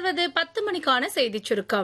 தொடர்வது பத்து மணிக்கான செய்திச் சுருக்கம்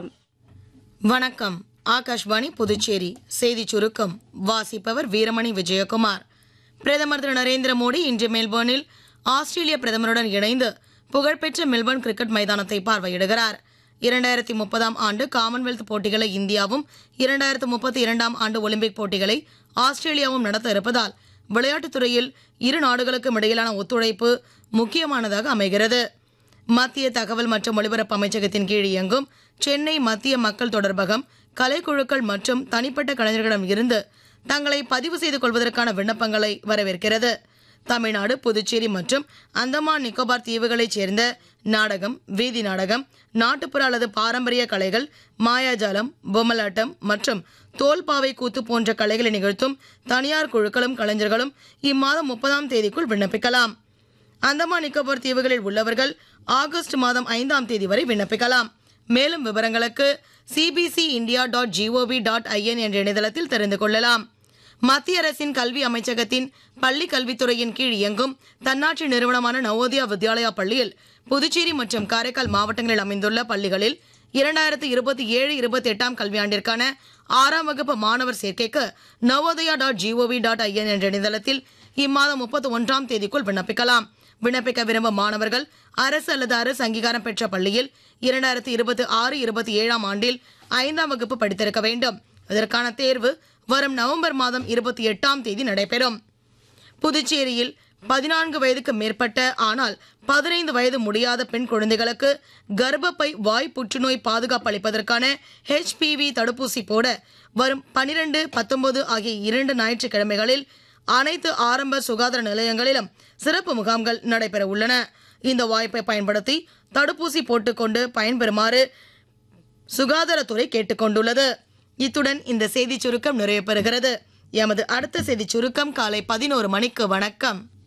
வணக்கம் ஆகாஷ்வாணி புதுச்சேரி செய்தி சுருக்கம் வாசிப்பவர் வீரமணி விஜயகுமார் பிரதமர் திரு நரேந்திர மோடி இன்று மெல்போர்னில் ஆஸ்திரேலிய பிரதமருடன் இணைந்து புகழ்பெற்ற மெல்போர்ன் கிரிக்கெட் மைதானத்தை பார்வையிடுகிறார் இரண்டாயிரத்தி முப்பதாம் ஆண்டு காமன்வெல்த் போட்டிகளை இந்தியாவும் இரண்டாயிரத்து முப்பத்தி இரண்டாம் ஆண்டு ஒலிம்பிக் போட்டிகளை ஆஸ்திரேலியாவும் நடத்த இருப்பதால் விளையாட்டுத் துறையில் இரு நாடுகளுக்கும் இடையிலான ஒத்துழைப்பு முக்கியமானதாக அமைகிறது மத்திய தகவல் மற்றும் ஒலிபரப்பு அமைச்சகத்தின் கீழ் இயங்கும் சென்னை மத்திய மக்கள் தொடர்பகம் கலைக்குழுக்கள் மற்றும் தனிப்பட்ட கலைஞர்களிடம் இருந்து தங்களை பதிவு செய்து கொள்வதற்கான விண்ணப்பங்களை வரவேற்கிறது தமிழ்நாடு புதுச்சேரி மற்றும் அந்தமான் நிக்கோபார் தீவுகளைச் சேர்ந்த நாடகம் வீதி நாடகம் நாட்டுப்புற அல்லது பாரம்பரிய கலைகள் மாயாஜாலம் பொம்மலாட்டம் மற்றும் தோல்பாவை கூத்து போன்ற கலைகளை நிகழ்த்தும் தனியார் குழுக்களும் கலைஞர்களும் இம்மாதம் முப்பதாம் தேதிக்குள் விண்ணப்பிக்கலாம் அந்தமான் நிக்கோபார் தீவுகளில் உள்ளவர்கள் ஆகஸ்ட் மாதம் ஐந்தாம் தேதி வரை விண்ணப்பிக்கலாம் மேலும் விவரங்களுக்கு CBC India dot G O V dot I N என்ற இணையதளத்தில் தெரிந்து கொள்ளலாம் மத்திய அரசின் கல்வி அமைச்சகத்தின் பள்ளி கல்வித்துறையின் கீழ் இயங்கும் தன்னாட்சி நிறுவனமான நவோதயா வித்யாலயா பள்ளியில் புதுச்சேரி மற்றும் காரைக்கால் மாவட்டங்களில் அமைந்துள்ள பள்ளிகளில் இரண்டாயிரத்து இருபத்தி ஏழு இருபத்தி எட்டாம் கல்வியாண்டிற்கான ஆறாம் வகுப்பு மாணவர் சேர்க்கைக்கு Navodaya dot G O V dot I N என்ற இணையதளத்தில் இம்மாதம் முப்பத்தி ஒன்றாம் தேதிக்குள் விண்ணப்பிக்கலாம் விண்ணப்பிக்க விரும்பும் மாணவர்கள் அரசு அல்லது அரசு அங்கீகாரம் பெற்ற பள்ளியில் இரண்டாயிரத்தி இருபத்தி ஆறு இருபத்தி ஏழாம் ஆண்டில் ஐந்தாம் வகுப்பு படித்திருக்க வேண்டும் இதற்கான தேர்வு வரும் நவம்பர் மாதம் இருபத்தி எட்டாம் தேதி நடைபெறும் புதுச்சேரியில் பதினான்கு வயதுக்கு மேற்பட்ட ஆனால் பதினைந்து வயது முடியாத பெண் குழந்தைகளுக்கு கர்ப்பப்பை வாய் புற்றுநோய் பாதுகாப்பு அளிப்பதற்கான ஹெச்பிவி தடுப்பூசி போட வரும் பனிரெண்டு பத்தொன்பது ஆகிய இரண்டு ஞாயிற்றுக்கிழமைகளில் அனைத்து ஆரம்ப சுகாதார நிலையங்களிலும் சிறப்பு முகாம்கள் நடைபெற உள்ளன இந்த வாய்ப்பை பயன்படுத்தி தடுப்பூசி போட்டுக்கொண்டு பயன்பெறுமாறு சுகாதாரத்துறை கேட்டுக்கொண்டுள்ளது இத்துடன் இந்த செய்திச் சுருக்கம் நிறைவு பெறுகிறது எமது அடுத்த செய்திச் சுருக்கம் காலை பதினோரு மணிக்கு வணக்கம்